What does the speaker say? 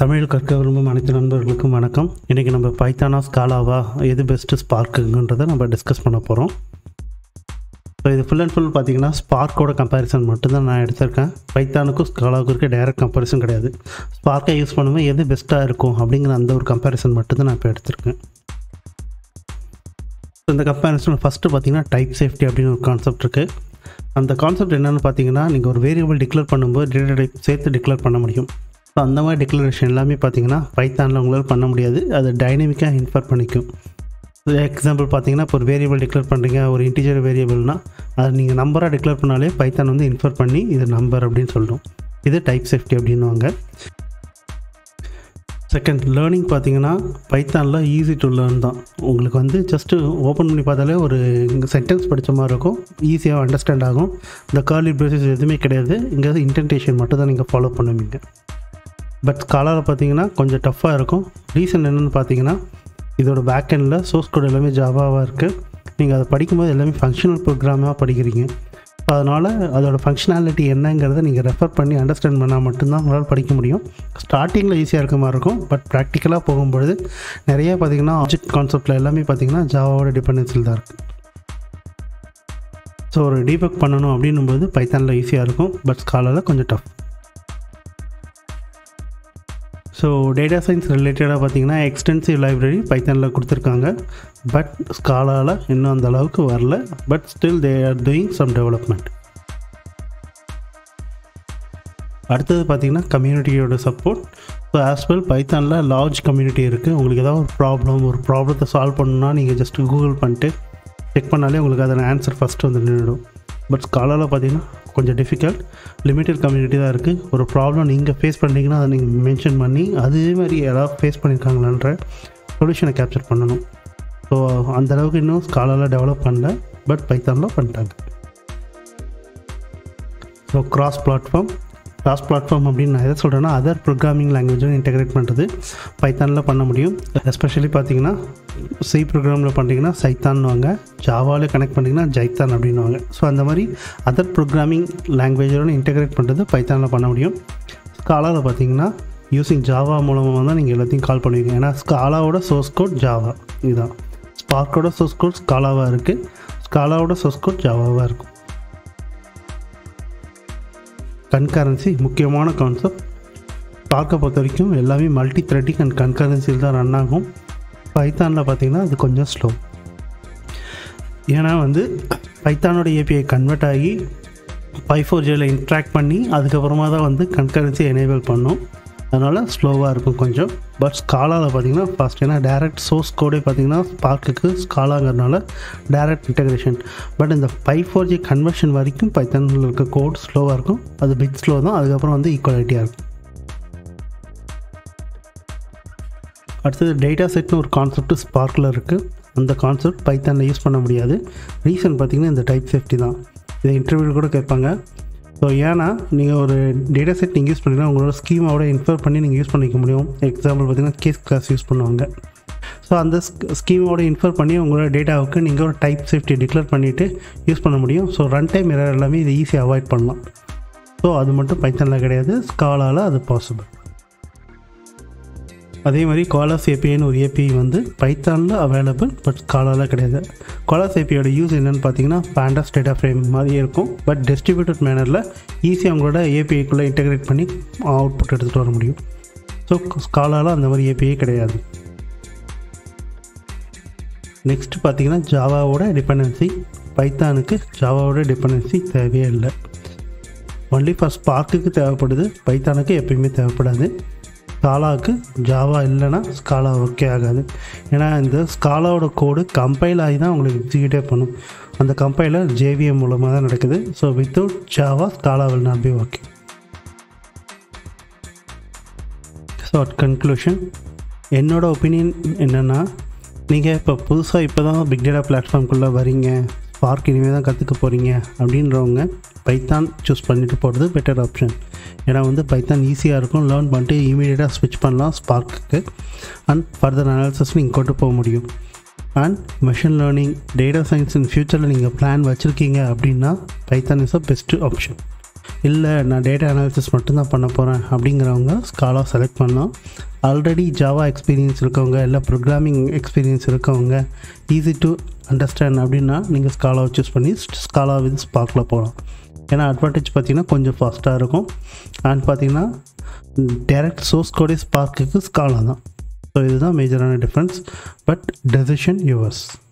தமிழ் கற்க விரும்பும் அனைத்து நண்பர்களுக்கும் வணக்கம் இன்றைக்கி நம்ம பைத்தானா ஸ்காலாவா எது பெஸ்ட்டு ஸ்பார்க்குங்கன்றதை நம்ம டிஸ்கஸ் பண்ண போகிறோம் ஸோ இது ஃபுல் அண்ட் ஃபுல் பார்த்தீங்கன்னா ஸ்பார்க்கோட கம்பேரிசன் மட்டும்தான் நான் எடுத்திருக்கேன் பைத்தானுக்கும் ஸ்காலாவுக்கும் இருக்க டைரக்ட் கம்பேரிசன் கிடையாது ஸ்பார்க்கை யூஸ் பண்ணும்போது எது பெஸ்ட்டாக இருக்கும் அப்படிங்கிற அந்த ஒரு கம்பேரிசன் மட்டும்தான் நான் இப்போ எடுத்திருக்கேன் ஸோ இந்த கம்பேரிசன் ஃபஸ்ட்டு பார்த்தீங்கன்னா டைப் சேஃப்டி அப்படின்னு ஒரு கான்செப்ட் இருக்குது அந்த கான்செப்ட் என்னென்னு பார்த்தீங்கன்னா நீங்கள் ஒரு வேரியபிள் டிக்ளேர் பண்ணும்போது டேட்டா டைப் சேர்த்து டிக்ளேர் பண்ண முடியும் ஸோ அந்த மாதிரி டிக்ளரேஷன் எல்லாமே பார்த்தீங்கன்னா பைத்தானில் உங்களால் பண்ண முடியாது அது டைனமிக்காக இன்ஃபர் பண்ணிக்கும் எக்ஸாம்பிள் பார்த்தீங்கன்னா இப்போ ஒரு வேரியபிள் டிக்ளேர் பண்ணுறீங்க ஒரு இன்டிஜர் வேரியபிள்னா அதை நீங்கள் நம்பராக டிக்ளேர் பண்ணாலே பைத்தான் வந்து இன்ஃபர் பண்ணி இது நம்பர் அப்படின்னு சொல்லிடும் இது டைப் சேஃப்டி அப்படின்வாங்க செகண்ட் லேர்னிங் பார்த்தீங்கன்னா பைத்தானில் ஈஸி டு லேர்ன் தான் உங்களுக்கு வந்து ஜஸ்ட்டு ஓப்பன் பண்ணி பார்த்தாலே ஒரு சென்டென்ஸ் படித்த மாதிரி இருக்கும் ஈஸியாக அண்டர்ஸ்டாண்ட் ஆகும் இந்த கார்லி ப்ரொசஸ் எதுவுமே கிடையாது இங்கே இன்டென்டேஷன் மட்டும் தான் நீங்கள் ஃபாலோ பண்ணுவீங்க பட் ஸ்காலாவில் பார்த்தீங்கன்னா கொஞ்சம் டஃப்பாக இருக்கும் ரீசன் என்னென்னு பார்த்தீங்கன்னா இதோட பேக் எண்டில் சோர்ஸ் கோட் எல்லாமே ஜாவாவாக இருக்குது நீங்கள் அதை படிக்கும்போது எல்லாமே ஃபங்க்ஷனல் ப்ரோக்ராமாக படிக்கிறீங்க ஸோ அதனால் அதோட ஃபங்க்ஷனாலிட்டி என்னங்கிறத நீங்கள் ரெஃபர் பண்ணி அண்டர்ஸ்டாண்ட் பண்ணால் மட்டும்தான் உங்களால் படிக்க முடியும் ஸ்டார்டிங்கில் ஈஸியாக இருக்க மாதிரி இருக்கும் பட் ப்ராக்டிக்கலாக போகும்பொழுது நிறைய பார்த்தீங்கன்னா ஆப்ஜெக்ட் கான்செப்டில் எல்லாமே பார்த்தீங்கன்னா ஜாவாவோட டிபெண்டன்சியில் தான் இருக்குது ஸோ ஒரு டீபக் பண்ணணும் அப்படின்னும்போது பைத்தானில் ஈஸியாக இருக்கும் பட் ஸ்காலாவில் கொஞ்சம் டஃப் ஸோ டேட்டா சயின்ஸ் ரிலேட்டடாக பார்த்தீங்கன்னா எக்ஸ்டென்சிவ் லைப்ரரி பைத்தானில் கொடுத்துருக்காங்க பட் ஸ்காலாவில் இன்னும் அந்த அளவுக்கு வரல but still they are doing some development அடுத்தது பார்த்தீங்கன்னா கம்யூனிட்டியோட சப்போர்ட் ஸோ ஆஸ் வெல் பைத்தானில் லார்ஜ் கம்யூனிட்டி இருக்குது உங்களுக்கு ஏதாவது ஒரு ப்ராப்ளம் ஒரு ப்ராப்ளத்தை சால்வ் பண்ணணும்னா நீங்கள் ஜஸ்ட் கூகுள் பண்ணிட்டு செக் பண்ணாலே உங்களுக்கு அதோட ஆன்சர் ஃபஸ்ட்டு வந்து நின்றுடும் பட் ஸ்காலாவில் பார்த்தீங்கன்னா கொஞ்சம் டிஃபிகல்ட் லிமிட்டட் கம்யூனிட்டி தான் இருக்குது ஒரு ப்ராப்ளம் நீங்கள் ஃபேஸ் பண்ணுறீங்கன்னா அதை நீங்கள் மென்ஷன் பண்ணி அதே மாதிரி யாராவது ஃபேஸ் பண்ணியிருக்காங்களான்ற சொல்யூஷனை கேப்சர் பண்ணணும் ஸோ அந்தளவுக்கு இன்னும் ஸ்காலாவில் டெவலப் பண்ணல பட் பைத்தானில் பண்ணிட்டாங்க so cross platform cross platform அப்படின்னு நான் எதை சொல்கிறேன்னா அதர் ப்ரோக்ராமிங் லாங்குவேஜும் இன்டெகிரேட் பண்ணுறது பைத்தானில் பண்ண முடியும் எஸ்பெஷலி பார்த்தீங்கன்னா சி ப்ரோக்ராமில் பண்ணுறீங்கன்னா சைத்தான்வாங்க ஜாவாவில் கனெக்ட் பண்ணிங்கன்னா ஜைத்தான் அப்படின்வாங்க ஸோ அந்த மாதிரி அதர் ப்ரோக்ராமிங் லாங்குவேஜோட இன்டெகிரேட் பண்ணுறது பைத்தானில் பண்ண முடியும் ஸ்காலாவில் பார்த்தீங்கன்னா யூஸிங் ஜாவா மூலமாக தான் நீங்கள் எல்லாத்தையும் கால் பண்ணுவீங்க ஏன்னா ஸ்காலாவோட சோர்ஸ் கோட் ஜாவா இதுதான் ஸ்பார்க்கோட சோர்ஸ் கோட் ஸ்காலாவாக இருக்குது ஸ்காலாவோட சோர்ஸ் கோட் ஜாவாவாக இருக்கும் கன்கரன்சி முக்கியமான கான்செப்ட் பார்க்க பொறுத்த வரைக்கும் எல்லாமே மல்டி த்ரெட்டிங் அண்ட் கன்கரன்சியில் தான் ரன் ஆகும் பைத்தானில் பார்த்தீங்கன்னா அது கொஞ்சம் ஸ்லோ ஏன்னா வந்து பைத்தானோட ஏபிஐ கன்வெர்ட் ஆகி பை ஃபோர் ஜேல இன்ட்ராக்ட் பண்ணி அதுக்கப்புறமா தான் வந்து கன்கரன்சி எனேபிள் பண்ணும் அதனால் ஸ்லோவாக இருக்கும் கொஞ்சம் பட் ஸ்காலாவில் பார்த்தீங்கன்னா ஃபஸ்ட் ஏன்னா டேரக்ட் சோர்ஸ் கோடே பார்த்தீங்கன்னா ஸ்பார்க்குக்கு ஸ்காலாங்கிறதுனால டேரக்ட் இன்டகிரேஷன் பட் இந்த ஃபை ஃபோர் ஜி கன்வர்ஷன் வரைக்கும் பைத்தானில் இருக்க கோட் ஸ்லோவாக இருக்கும் அது பிக் ஸ்லோ தான் அதுக்கப்புறம் வந்து ஈக்குவாலிட்டியாக இருக்கும் அடுத்தது டேட்டா செட்னு ஒரு கான்செப்ட் ஸ்பார்க்கில் இருக்குது அந்த கான்செப்ட் பைத்தானில் யூஸ் பண்ண முடியாது ரீசன் பார்த்திங்கன்னா இந்த டைப் சேஃப்டி தான் இதை இன்டர்வியூ கூட கேட்பாங்க ஸோ ஏன்னா நீங்கள் ஒரு டேட்டா செட் நீங்கள் யூஸ் பண்ணிங்கன்னா உங்களோட ஸ்கீமாவோட இன்ஃபர் பண்ணி நீங்கள் யூஸ் பண்ணிக்க முடியும் எக்ஸாம்பிள் பார்த்தீங்கன்னா கேஸ் கிளாஸ் யூஸ் பண்ணுவாங்க ஸோ அந்த ஸ்கீமோட இன்ஃபர் பண்ணி உங்களோட டேட்டாவுக்கு நீங்கள் ஒரு டைப் சேஃப்டி டிக்ளேர் பண்ணிவிட்டு யூஸ் பண்ண முடியும் ஸோ ரன் டைம் எரர் எல்லாமே இதை ஈஸியாக அவாய்ட் பண்ணலாம் ஸோ அது மட்டும் பைத்தனில் கிடையாது ஸ்காலாவில் அது பாசிபிள் அதே மாதிரி காலாஸ் ஏபிஐன்னு ஒரு ஏபிஐ வந்து பைத்தானில் அவைலபிள் பட் ஸ்காலாவில் கிடையாது காலாஸ் ஏபிஐயோட யூஸ் என்னென்னு பார்த்தீங்கன்னா பேண்டாஸ் டேட்டா ஃப்ரேம் மாதிரியே இருக்கும் பட் டிஸ்ட்ரிபியூட்டட் மேனரில் ஈஸியாக அவங்களோட ஏபிஐக்குள்ளே இன்டெகிரேட் பண்ணி அவுட்புட் எடுத்துகிட்டு வர முடியும் ஸோ ஸ்காலாவில் அந்த மாதிரி ஏபிஐ கிடையாது நெக்ஸ்ட் பார்த்தீங்கன்னா ஜாவாவோட டிபெண்டன்சி பைத்தானுக்கு ஜாவாவோட டிபெண்டன்சி தேவையே இல்லை ஒன்லி ஃபார் ஸ்பார்க்குக்கு தேவைப்படுது பைத்தானுக்கு எப்பயுமே தேவைப்படாது ஸ்காலாவுக்கு ஜாவா இல்லைன்னா ஸ்காலா ஓகே ஆகாது ஏன்னா இந்த ஸ்காலாவோட கோடு கம்பைல் ஆகி தான் உங்களுக்கு எக்ஸிக்யூட்டே பண்ணும் அந்த கம்பைலர் ஜேவிஎம் மூலமாக தான் நடக்குது so without Java Scala will not be okay so at conclusion என்னோட ஒப்பீனியன் என்னென்னா நீங்கள் இப்போ புதுசாக இப்போ தான் பிக் டேட்டா பிளாட்ஃபார்ம்குள்ளே வரீங்க ஸ்பார்க் இனிமேல் தான் கற்றுக்க போகிறீங்க அப்படின்றவங்க பைத்தான் சூஸ் பண்ணிட்டு போகிறது பெட்டர் ஆப்ஷன் ஏன்னா வந்து பைத்தான் ஈஸியாக இருக்கும் லேர்ன் பண்ணிட்டு இமீடியட்டாக ஸ்விட்ச் பண்ணலாம் ஸ்பார்க்குக்கு அண்ட் ஃபர்தர் அனாலிசிஸ் நீங்கள் கொண்டு போக முடியும் and machine learning data science in ஃப்யூச்சரில் நீங்கள் பிளான் வச்சுருக்கீங்க அப்படின்னா Python is a best option இல்லை நான் டேட்டா அனாலிசிஸ் மட்டும்தான் பண்ண போகிறேன் அப்படிங்கிறவங்க ஸ்காலா செலக்ட் பண்ணலாம் ஆல்ரெடி ஜாவா எக்ஸ்பீரியன்ஸ் இருக்கவங்க இல்லை ப்ரோக்ராமிங் எக்ஸ்பீரியன்ஸ் இருக்கவங்க ஈஸி டு அண்டர்ஸ்டாண்ட் அப்படின்னா நீங்கள் ஸ்காலாவை சூஸ் பண்ணி ஸ்காலா வித் ஸ்பார்க்கில் போகலாம் ஏன்னா அட்வான்டேஜ் பார்த்தீங்கன்னா கொஞ்சம் ஃபாஸ்ட்டாக இருக்கும் அண்ட் பார்த்தீங்கன்னா டேரக்ட் சோர்ஸ் கோடே ஸ்பார்க்குக்கு ஸ்காலா தான் ஸோ இதுதான் மேஜரான டிஃப்ரென்ஸ் பட் டெசிஷன் யுவர்ஸ்